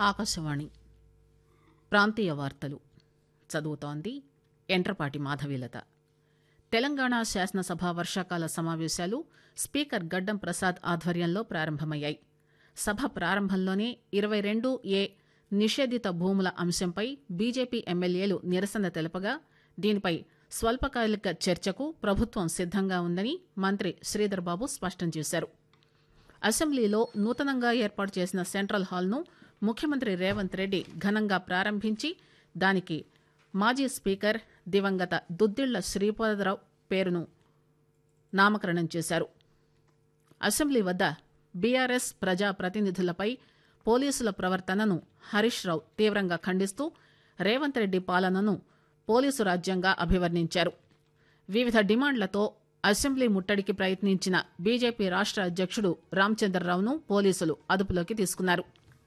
ఆకాశవాణి ప్రాంతీయ వార్తలు చదువుతోంది ఎంట్రపాటి మాధవీలత తెలంగాణ శాసనసభ వర్షాకాల సమావేశాలు స్పీకర్ గడ్డం ప్రసాద్ ఆధ్వర్యంలో ప్రారంభమయ్యాయి సభ ప్రారంభంలోనే ఇరవై రెండు ఏ నిషేధిత భూముల అంశంపై బీజేపీ ఎమ్మెల్యేలు నిరసన తెలపగా దీనిపై స్వల్పకాలిక చర్చకు ప్రభుత్వం సిద్దంగా ఉందని మంత్రి శ్రీధర్ బాబు స్పష్టం చేశారు అసెంబ్లీలో నూతనంగా ఏర్పాటు చేసిన సెంట్రల్ హాల్ను ముఖ్యమంత్రి రేవంత్ రెడ్డి ఘనంగా ప్రారంభించి దానికి మాజీ స్పీకర్ దివంగత దుద్దిళ్ల శ్రీపాదరావు పేరును నామకరణం చేశారు అసెంబ్లీ వద్ద బీఆర్ఎస్ ప్రజా ప్రతినిధులపై పోలీసుల ప్రవర్తనను హరీష్ రావు తీవ్రంగా ఖండిస్తూ రేవంత్ రెడ్డి పాలనను పోలీసు రాజ్యంగా అభివర్ణించారు వివిధ డిమాండ్లతో అసెంబ్లీ ముట్టడికి ప్రయత్నించిన బీజేపీ రాష్ట అధ్యక్షుడు రామచంద్రరావును పోలీసులు అదుపులోకి తీసుకున్నారు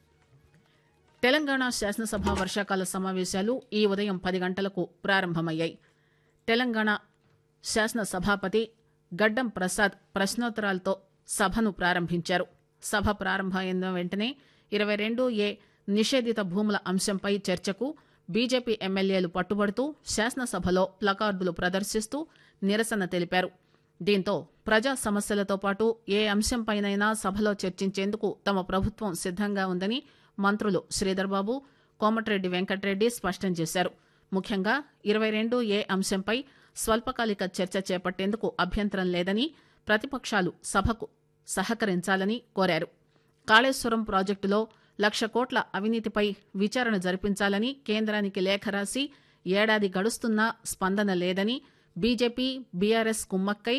తెలంగాణ శాసనసభ వర్షాకాల సమావేశాలు ఈ ఉదయం పది గంటలకు ప్రారంభమయ్యాయి తెలంగాణ శాసన సభాపతి గడ్డం ప్రసాద్ ప్రశ్నోత్తరాలతో సభను ప్రారంభించారు సభ ప్రారంభమైన వెంటనే ఇరవై రెండు ఏ నిషేధిత భూముల అంశంపై చర్చకు బీజేపీ ఎమ్మెల్యేలు పట్టుబడుతూ శాసనసభలో ప్లకార్డులు ప్రదర్శిస్తూ నిరసన తెలిపారు దీంతో ప్రజా సమస్యలతో పాటు ఏ అంశంపైనైనా సభలో చర్చించేందుకు తమ ప్రభుత్వం సిద్దంగా ఉందని మంత్రులు శ్రీధర్బాబు కోమటిరెడ్డి వెంకటరెడ్డి స్పష్టం చేశారు ముఖ్యంగా ఇరవై రెండు ఏ అంశంపై స్వల్పకాలిక చర్చ చేపట్టేందుకు అభ్యంతరం లేదని ప్రతిపక్షాలు సభకు సహకరించాలని కోరారు కాళేశ్వరం ప్రాజెక్టులో లక్ష కోట్ల అవినీతిపై విచారణ జరిపించాలని కేంద్రానికి లేఖ రాసి ఏడాది గడుస్తున్నా స్పందన లేదని బీజేపీ బీఆర్ఎస్ కుమ్మక్కై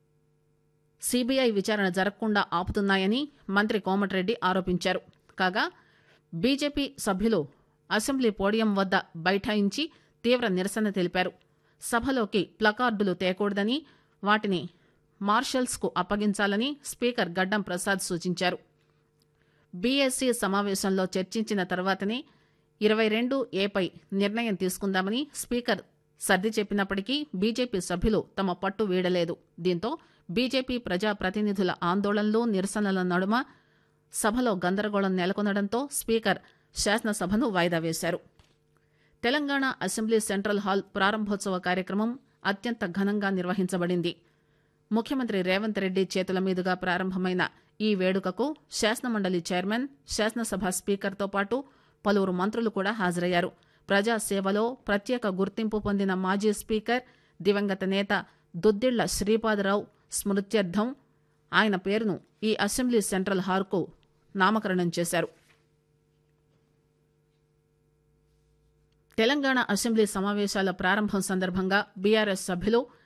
సీబీఐ విచారణ జరగకుండా ఆపుతున్నాయని మంత్రి కోమటిరెడ్డి ఆరోపించారు కాగా బీజేపీ సభ్యులు అసెంబ్లీ పోడియం వద్ద బైఠాయించి తీవ్ర నిరసన తెలిపారు సభలోకి ప్లకార్డులు తేకూడదని వాటిని మార్షల్స్ కు అప్పగించాలని స్పీకర్ గడ్డం ప్రసాద్ సూచించారు బీఎస్సీ సమావేశంలో చర్చించిన తర్వాతనే ఇరవై రెండు ఏపై నిర్ణయం తీసుకుందామని స్పీకర్ సర్ది చెప్పినప్పటికీ బీజేపీ సభ్యులు తమ పట్టు వీడలేదు దీంతో బీజేపీ ప్రజా ప్రతినిధుల ఆందోళనలు నిరసనల నడుమ సభలో గందరగోళం నెలకొనడంతో స్పీకర్ శాసనసభను వాయిదా వేశారు తెలంగాణ అసెంబ్లీ సెంట్రల్ హాల్ ప్రారంభోత్సవ కార్యక్రమం అత్యంత ఘనంగా నిర్వహించబడింది ముఖ్యమంత్రి రేవంత్ రెడ్డి చేతుల మీదుగా ప్రారంభమైన ఈ వేడుకకు శాసనమండలి చైర్మన్ శాసనసభ స్పీకర్తో పాటు పలువురు మంత్రులు కూడా హాజరయ్యారు ప్రజాసేవలో ప్రత్యేక గుర్తింపు పొందిన మాజీ స్పీకర్ దివంగత నేత దుద్దిళ్ల శ్రీపాదరావు స్మృత్యర్థం ఆయన పేరును ఈ అసెంబ్లీ సెంట్రల్ హాల్కు నామకరణం చేశారు తెలంగాణ అసెంబ్లీ సమావేశాల ప్రారంభం సందర్భంగా బీఆర్ఎస్ సభ్యులు